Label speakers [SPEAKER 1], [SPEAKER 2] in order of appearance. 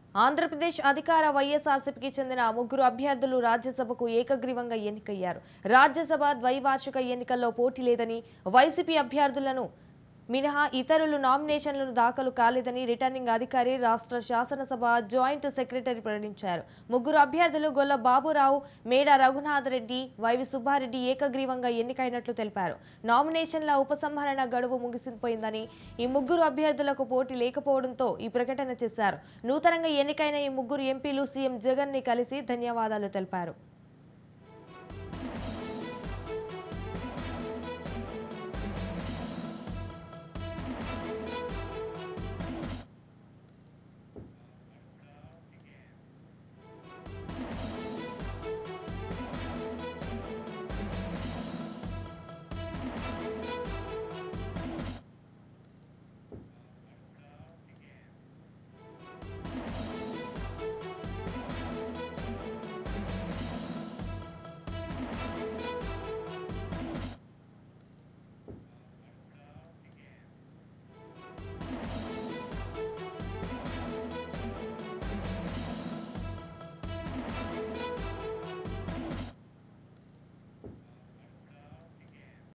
[SPEAKER 1] ఆంధ్రప్రదేశ్ అధికార వైఎస్ఆర్సీపీకి చెందిన ముగ్గురు అభ్యర్థులు రాజ్యసభకు ఏకగ్రీవంగా ఎన్నికయ్యారు రాజ్యసభ ద్వైవార్షిక ఎన్నికల్లో పోటీ లేదని వైసీపీ అభ్యర్థులను మినహా ఇతరులు నామినేషన్లను దాఖలు కాలేదని రిటర్నింగ్ అధికారి రాష్ట్ర శాసనసభ జాయింట్ సెక్రటరీ ప్రకటించారు ముగ్గురు అభ్యర్థులు గొల్ల బాబురావు మేడ రఘునాథ్ రెడ్డి వైవి సుబ్బారెడ్డి ఏకగ్రీవంగా ఎన్నికైనట్లు తెలిపారు నామినేషన్ల ఉపసంహరణ గడువు ముగిసిపోయిందని ఈ ముగ్గురు అభ్యర్థులకు పోటీ లేకపోవడంతో ఈ ప్రకటన చేశారు నూతనంగా ఎన్నికైన ఈ ముగ్గురు ఎంపీలు సీఎం జగన్ ని కలిసి ధన్యవాదాలు తెలిపారు